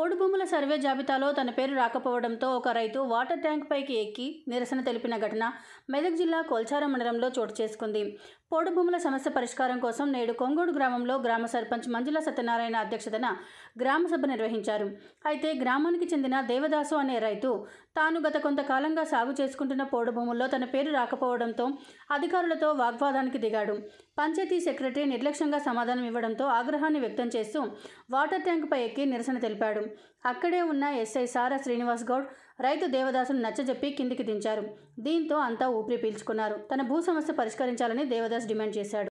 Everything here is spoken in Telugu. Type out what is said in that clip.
పోడు భూముల సర్వే జాబితాలో తన పేరు రాకపోవడంతో ఒక రైతు వాటర్ ట్యాంక్ పైకి ఎక్కి నిరసన తెలిపిన ఘటన మెదక్ జిల్లా కొల్చారం మండలంలో చోటు చేసుకుంది పోడు భూముల సమస్య పరిష్కారం కోసం నేడు కొంగోడు గ్రామంలో గ్రామ సర్పంచ్ మంజుల సత్యనారాయణ అధ్యక్షతన గ్రామ సభ నిర్వహించారు అయితే గ్రామానికి చెందిన దేవదాసు అనే రైతు తాను గత కొంతకాలంగా సాగు చేసుకుంటున్న పోడు భూముల్లో తన పేరు రాకపోవడంతో అధికారులతో వాగ్వాదానికి దిగాడు పంచాయతీ సెక్రటరీ నిర్లక్ష్యంగా సమాధానం ఇవ్వడంతో ఆగ్రహాన్ని వ్యక్తం చేస్తూ వాటర్ ట్యాంకుపై ఎక్కి నిరసన తెలిపాడు అక్కడే ఉన్న ఎస్ఐ సారా శ్రీనివాస్ గౌడ్ రైతు దేవదాసును నచ్చజెప్పి కిందికి దించారు దీంతో అంతా ఊపిరి పీల్చుకున్నారు తన భూ సమస్య పరిష్కరించాలని దేవదాస్ డిమాండ్ చేశాడు